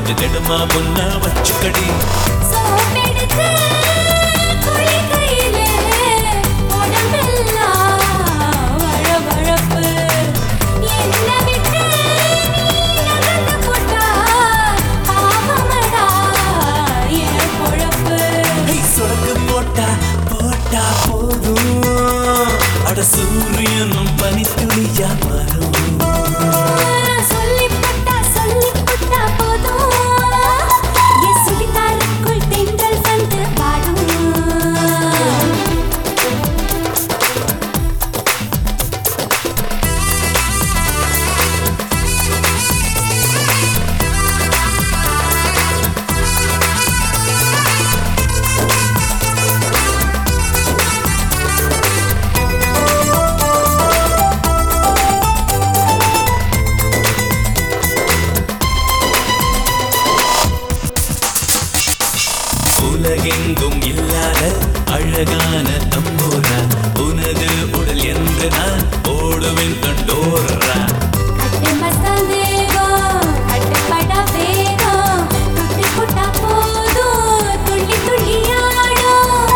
கொஞ்சம் திடமா முன்ன வச்சுக்கடி சோப்பெடுத்து குளிக்கையிலே உடம்பெல்லாம் வழவழப்பு. என்னை விட்டு நீ நகர்ந்து போட்டா பாவமடா என் பொழப்பு. ஏய், சொடக்கு போட்டா போட்டா போதும் அட சூரியனும் பனித்துளியா மாறும் நான் சொல்லிப் போட்டா, சொல்லிப் போட்டா போதும். என் சுடிதாருக்குள் தென்றல் வந்து பாடும் உலகெங்கும் இல்லாத அழகான தம்பூரா உனது உடல் என்று நான் ஓடுவேன் கண்டோரா கட்டு மசாந்தேகம், கட்டுப்படா வேகம், துட்டி போட்டா போதும், துள்ளி துள்ளி ஆடும்.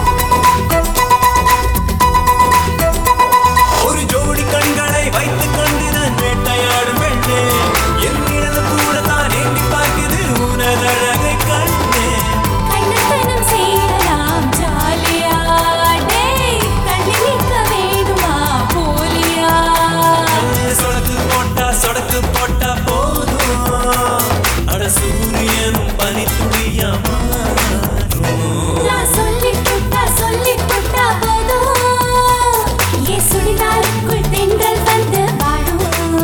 ஒரு ஜோடி கண்களை வைத்துக் கொண்டு நான் வேட்டையாடும் பெண்ணே என் நிழல் கூட தான் எண்ணி பார்க்குது உனது அழகை கண்ணே கண்ணத்தனம் செய்யலாம் ஜாலியா. டேய், தள்ளி நிற்க வேணுமா போலியா? சொடக்கு போட்டா சொடக்கு போட்டா போதும் அட சூரியனும் பனித்துளியா மாறும் நான் சொல்லிப் போட்டா, சொல்லிப் போட்டா போதும். என் சுடிதாருக்குள் தென்றல் வந்து வாடும்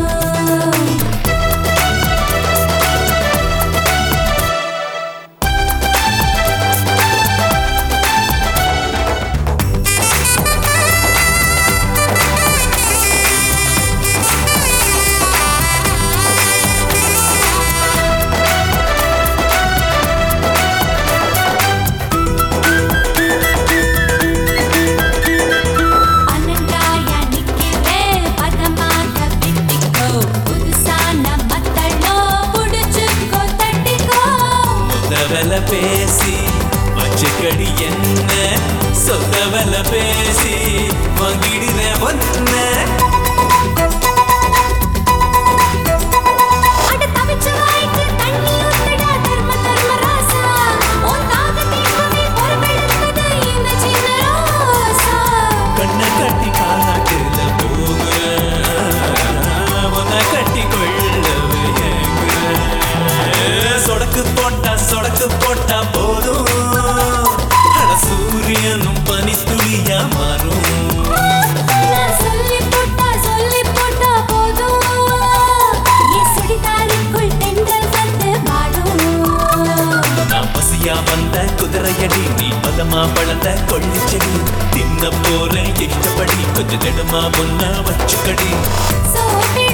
அனங்காயா நிக்கிறேன் பதமாக பித்திக்கோ புதுசான மத்தளோ புடிச்சுக்கோ தட்டிக்கோ முதவல பேசி வச்சுக்கடி என்ன சொத்தவல பேசி வாங்கிடுற ஒன்ன அட தவிச்ச வாய்க்கு தண்ணி ஊத்துடா தர்ம தர்ம ராசா உன் தாகத்திற்குமே பொறுப்பெடுப்பது இந்த சின்ன ரோசா கண்ணை கட்டி காட்டுல போகுற உன்னை கட்டி கொள்ளவே ஏங்குற. சொடக்கு போட்டா சொடக்கு போட்டா போதும் அட சூரியனும் பனித்துளியா மாறும் நான் சொல்லிப் போட்டா சொல்லிப் போட்டா போதும் என் சுடிதாருக்குள் தென்றல் வந்து வாடும் நான் பசியா வந்த குதிரையடி நீ பதமா வளர்ந்த கொள்ளிச்செடி தின்ன போற இஷ்டப்படி கொஞ்சம் திடமா முன்ன வச்சுக்கடி சோப்பே